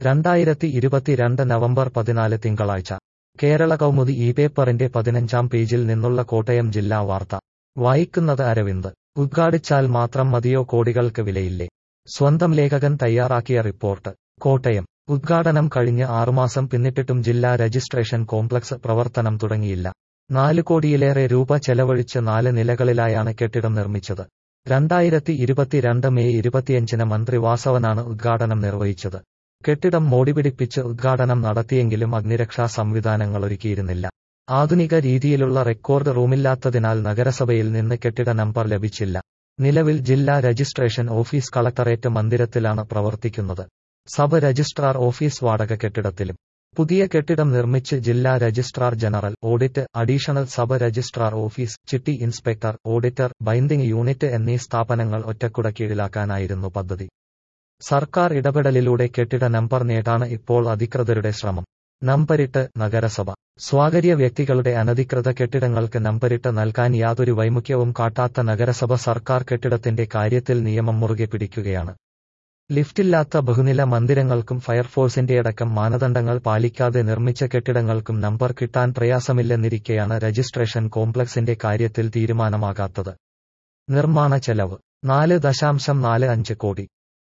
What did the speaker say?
രണ്ടായിരത്തി ഇരുപത്തിരണ്ട് നവംബർ പതിനാല് തിങ്കളാഴ്ച കേരള കൗമുദി ഈ പേപ്പറിന്റെ പതിനഞ്ചാം പേജിൽ നിന്നുള്ള കോട്ടയം ജില്ലാ വാർത്ത വായിക്കുന്നത് അരവിന്ദ് ഉദ്ഘാടിച്ചാൽ മാത്രം മതിയോ കോടികൾക്ക് വിലയില്ലേ സ്വന്തം ലേഖകൻ തയ്യാറാക്കിയ റിപ്പോർട്ട് കോട്ടയം ഉദ്ഘാടനം കഴിഞ്ഞ് ആറുമാസം പിന്നിട്ടിട്ടും ജില്ലാ രജിസ്ട്രേഷൻ കോംപ്ലക്സ് പ്രവർത്തനം തുടങ്ങിയില്ല നാല് കോടിയിലേറെ രൂപ ചെലവഴിച്ച് നാല് നിലകളിലായാണ് കെട്ടിടം നിർമ്മിച്ചത് രണ്ടായിരത്തി ഇരുപത്തിരണ്ട് മെയ് ഇരുപത്തിയഞ്ചിന് മന്ത്രി വാസവനാണ് ഉദ്ഘാടനം നിർവഹിച്ചത് കെട്ടിടം മോടിപിടിപ്പിച്ച് ഉദ്ഘാടനം നടത്തിയെങ്കിലും അഗ്നിരക്ഷാ സംവിധാനങ്ങൾ ഒരുക്കിയിരുന്നില്ല ആധുനിക രീതിയിലുള്ള റെക്കോർഡ് റൂമില്ലാത്തതിനാൽ നഗരസഭയിൽ നിന്ന് കെട്ടിട നമ്പർ ലഭിച്ചില്ല നിലവിൽ ജില്ലാ രജിസ്ട്രേഷൻ ഓഫീസ് കളക്ടറേറ്റ് മന്ദിരത്തിലാണ് പ്രവർത്തിക്കുന്നത് സബ് രജിസ്ട്രാർ ഓഫീസ് വാടക കെട്ടിടത്തിലും പുതിയ കെട്ടിടം നിർമ്മിച്ച് ജില്ലാ registrar general audit additional sub registrar office ചിട്ടി ഇൻസ്പെക്ടർ ഓഡിറ്റർ ബൈൻഡിംഗ് യൂണിറ്റ് എന്നീ സ്ഥാപനങ്ങൾ ഒറ്റക്കുട കീഴിലാക്കാനായിരുന്നു പദ്ധതി സർക്കാർ ഇടപെടലിലൂടെ കെട്ടിട നമ്പർ നേടാണ് ഇപ്പോൾ അധികൃതരുടെ ശ്രമം നമ്പരിട്ട് നഗരസഭ സ്വാകര്യ വ്യക്തികളുടെ അനധികൃത കെട്ടിടങ്ങൾക്ക് നമ്പരിട്ട് നൽകാൻ യാതൊരു വൈമുഖ്യവും കാട്ടാത്ത നഗരസഭ സർക്കാർ കെട്ടിടത്തിന്റെ കാര്യത്തിൽ നിയമം മുറുകെ പിടിക്കുകയാണ് ലിഫ്റ്റില്ലാത്ത ബഹുനില മന്ദിരങ്ങൾക്കും ഫയർഫോഴ്സിന്റെയടക്കം മാനദണ്ഡങ്ങൾ പാലിക്കാതെ നിർമ്മിച്ച കെട്ടിടങ്ങൾക്കും നമ്പർ കിട്ടാൻ പ്രയാസമില്ലെന്നിരിക്കെയാണ് രജിസ്ട്രേഷൻ കോംപ്ലക്സിന്റെ കാര്യത്തിൽ തീരുമാനമാകാത്തത് നിർമ്മാണ ചെലവ് നാല് ദശാംശം നാല് അഞ്ച് കോടി